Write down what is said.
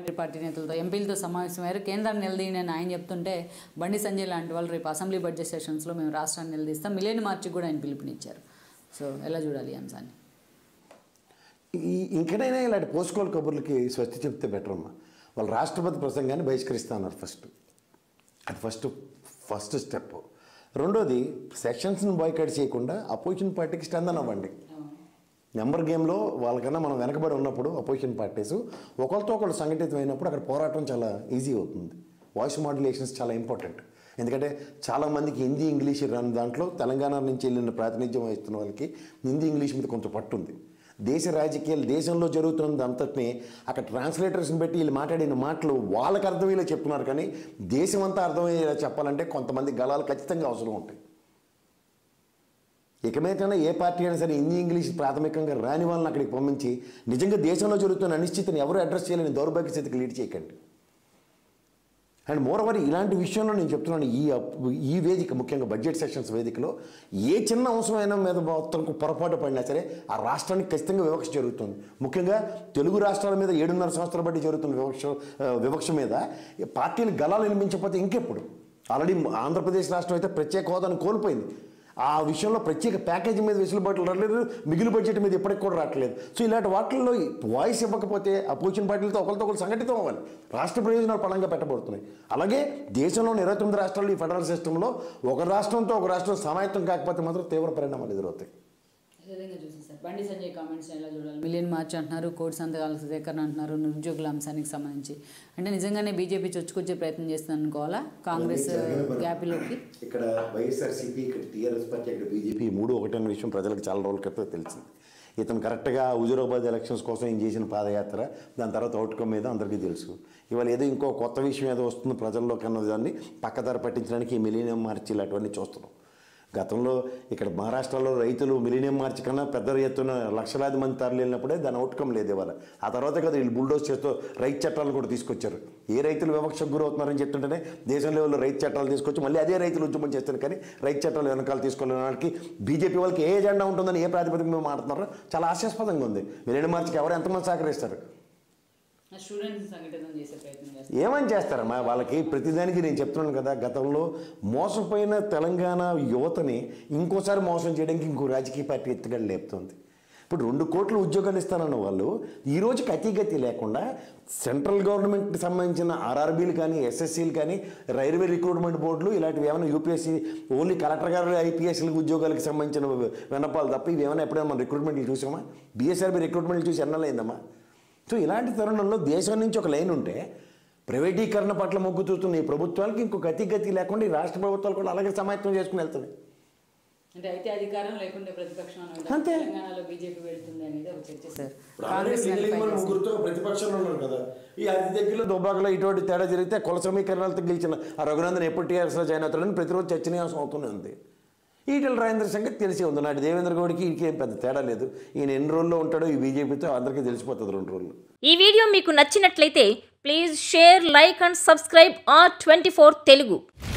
Minority party నేతలతో ఎంపీలతో సమావేశమయ్యారు కేంద్రాన్ని నిలదీయని ఆయన చెప్తుంటే బండి సంజయ్ లాంటి వాళ్ళు రేపు అసెంబ్లీ బడ్జెట్ సెషన్స్లో మేము రాష్ట్రాన్ని నిలదీస్తాం మిలియన్ మార్చికి కూడా ఆయన పిలుపునిచ్చారు సో ఎలా చూడాలి ఈ అంశాన్ని ఈ ఇంకనైనా ఇలాంటి పోస్కోల్ కబుర్లకి స్వస్తి చెప్తే బెటర్ అమ్మా వాళ్ళు రాష్ట్రపతి ప్రసంగాన్ని బహిష్కరిస్తా అన్నారు ఫస్ట్ అది ఫస్ట్ ఫస్ట్ స్టెప్ రెండోది సెక్షన్స్ని బాయ్కాట్ చేయకుండా అపోజిషన్ పార్టీకి స్టందన్ అవ్వండి నెంబర్ గేమ్లో వాళ్ళకన్నా మనం వెనకబడి ఉన్నప్పుడు అపోజిషన్ పార్టీస్ ఒకరితో ఒకరు సంఘటితం అయినప్పుడు అక్కడ పోరాటం చాలా ఈజీ అవుతుంది వాయిస్ మాడ్యులేషన్స్ చాలా ఇంపార్టెంట్ ఎందుకంటే చాలామందికి హిందీ ఇంగ్లీష్ రాని దాంట్లో తెలంగాణ నుంచి వెళ్ళిన ప్రాతినిధ్యం వహిస్తున్న వాళ్ళకి హిందీ ఇంగ్లీష్ మీద కొంత పట్టు ఉంది దేశ రాజకీయాలు దేశంలో జరుగుతున్నది అంతటిని అక్కడ ట్రాన్స్లేటర్స్ని పెట్టి వీళ్ళు మాట్లాడిన మాటలు వాళ్ళకి అర్థమయ్యేలా చెప్తున్నారు కానీ దేశం అంతా అర్థమయ్యేలా చెప్పాలంటే కొంతమంది గళాలు ఖచ్చితంగా అవసరం ఉంటాయి ఇక మీదటైనా ఏ పార్టీ అయినా సరే హిందీ ఇంగ్లీష్ ప్రాథమికంగా రాని వాళ్ళని అక్కడికి పంపించి నిజంగా దేశంలో జరుగుతున్న అనిశ్చితిని ఎవరు అడ్రస్ చేయలేని దౌర్భాగ్య స్థితికి లీడ్ చేయకండి అండ్ మోరవర్ ఇలాంటి విషయంలో నేను చెప్తున్నాను ఈ అప్- ఈ వేదిక ముఖ్యంగా బడ్జెట్ సెషన్స్ వేదికలో ఏ చిన్న అంశమైన మీద మొత్తం పొరపాటు పడినా సరే ఆ రాష్ట్రానికి ఖచ్చితంగా వివక్ష జరుగుతుంది ముఖ్యంగా తెలుగు రాష్ట్రాల మీద ఏడున్నర సంవత్సరాల బట్టి జరుగుతున్న వివక్ష ఆ, వివక్ష మీద ఈ పార్టీలు గలాలు వినిపించకపోతే ఇంకెప్పుడు ఆల్రెడీ ఆంధ్రప్రదేశ్ రాష్ట్రం అయితే ప్రత్యేక హోదాను కోల్పోయింది ఆ విషయంలో ప్రత్యేక ప్యాకేజీ మీద వెసులుబాట్లు రావట్లేదు మిగిలిన బడ్జెట్ మీద ఇప్పటికి కూడా రావట్లేదు సో ఇలాంటి వాటిల్లో వాయిస్ ఇవ్వకపోతే అపోజిషన్ పార్టీలతో ఒకరితో ఒకరు సంఘటితం అవ్వాలి రాష్ట్ర ప్రయోజనాలు పరంగా పెట్టబడుతున్నాయి అలాగే దేశంలోని ఇరవై తొమ్మిది రాష్ట్రాలు ఈ ఫెడరల్ సిస్టంలో ఒక రాష్ట్రంతో ఒక రాష్ట్రం సమాయత్తం కాకపోతే మాత్రం తీవ్ర పరిణామాలు ఎదురవుతాయి విధంగా చూసాం సార్ బండి సంజయ్ కామెంట్స్ ఎలా చూడాలి మిలియన్ మార్చ్ అంటున్నారు కోటి సంతకాల సేకరణ అంటున్నారు నిరుద్యోగుల అంశానికి సంబంధించి అంటే నిజంగానే బీజేపీ చొచ్చుకొచ్చే ప్రయత్నం చేస్తుంది అనుకోవాలా కాంగ్రెస్ గ్యాప్లోకి ఇక్కడ వైఎస్ఆర్సీపీ ఇక్కడ టీఆర్ఎస్ పార్టీ ఇక్కడ బీజేపీ మూడు ఒకటే అనే విషయం ప్రజలకు చాలా రోజుల క్రితం తెలిసింది ఇతను కరెక్ట్గా హుజూరాబాద్ ఎలక్షన్స్ కోసం ఏం చేసిన పాదయాత్ర దాని తర్వాత అవుట్కమ్ మీద అందరికీ తెలుసు ఇవాళ ఏదో ఇంకో కొత్త విషయం ఏదో వస్తుంది ప్రజల్లోకి అన్న దాన్ని పక్కదారి పట్టించడానికి ఈ మిలీనియం మార్చి ఇలాంటివన్నీ చూస్తున్నాం గతంలో ఇక్కడ మహారాష్ట్రలో రైతులు మిలీనియం మార్చి కన్నా పెద్ద ఎత్తున లక్షలాది మంది తరలి వెళ్ళినప్పుడే దాని అవుట్కమ్ లేదు ఇవాళ ఆ తర్వాత కదా వీళ్ళు బుల్డోస్ చేస్తూ రైతు చట్టాలను కూడా తీసుకొచ్చారు ఏ రైతులు వివక్షకు గురవుతున్నారని చెప్తుంటేనే దేశం లెవెల్లో రైతు చట్టాలు తీసుకొచ్చి మళ్ళీ అదే రైతులు ఉద్యమం చేస్తారు కానీ రైతు చట్టాలు వెనకాల తీసుకోలేని వాళ్ళకి బీజేపీ వాళ్ళకి ఏ ఎజెండా ఉంటుందని ఏ ప్రాతిపదిక మీద మాట్లాడుతున్నారో చాలా ఆశాస్పదంగా ఉంది మిలీనియం మార్చికి ఎవరు ఎంతమంది సహకరిస్తారు స్టూడెంట్స్ సంఘటన చేసే ప్రయత్నం చేస్తారు ఏమని చేస్తారమ్మా వాళ్ళకి ప్రతిదానికి నేను చెప్తున్నాను కదా గతంలో మోసపోయిన తెలంగాణ యువతని ఇంకోసారి మోసం చేయడానికి ఇంకో రాజకీయ పార్టీ ఎత్తుగడ లేపుతుంది ఇప్పుడు రెండు కోట్ల ఉద్యోగాలు ఇస్తానన్న వాళ్ళు ఈ రోజుకి అతిగతి లేకుండా సెంట్రల్ గవర్నమెంట్కి సంబంధించిన ఆర్ఆర్బీలు కానీ ఎస్ఎస్సీలు కానీ రైల్వే రిక్రూట్మెంట్ బోర్డులు ఇలాంటివి ఏమైనా యూపీఎస్సీ ఓన్లీ కలెక్టర్ గారు ఐపీఎస్సీల ఉద్యోగాలకు సంబంధించిన విన్నపాలు తప్ప ఇవి ఏమైనా ఎప్పుడైనా మనం రిక్రూట్మెంట్లు చూసామా బీఎస్ఆర్బీ రిక్రూట్మెంట్లు చూసి ఎన్నలైందమ్మా సో ఇలాంటి తరుణంలో దేశం నుంచి ఒక లైన్ ఉంటే ప్రైవేటీకరణ పట్ల మొగ్గు చూస్తున్న ఈ ప్రభుత్వాలకి ఇంకొక గతి గతి లేకుండా ఈ రాష్ట్ర ప్రభుత్వాలు కూడా అలాగే సమాయత్తం చేసుకుని వెళ్తున్నాయి అంటే అయితే అధికారం లేకుంటే ప్రతిపక్షం అని అంటారు. అంతే. తెలంగాణలో బీజేపీ వెళ్తుంది అనేది ఒక చర్చ సార్ కాంగ్రెస్ కాంగ్రెస్ నలిఫై చేసింది. ముగ్గురుతో ప్రతిపక్షంలో ఉన్నారు కదా ఈ అతి దగ్గరలో దుబ్బాకలో ఇటువంటి తేడా జరిగితే కుల సమీకరణాలతో గెలిచిన ఆ రఘునందన్ ఎప్పుడు టీఆర్ఎస్లో జాయిన్ అవుతాడని ప్రతిరోజు చర్చనీయాంశం అవుతూనే ఉంది ఈటల రాజేంద్ర సంగతి తెలిసే ఉంది నాటి దేవేంద్ర గౌడ్కి ఈయనకి ఏం పెద్ద తేడా లేదు ఈయన ఎన్ని రోజుల్లో ఉంటాడో ఈ బీజేపీతో అందరికీ తెలిసిపోతుంది రెండు రోజులు ఈ వీడియో మీకు నచ్చినట్లయితే please share like and subscribe R twenty Telugu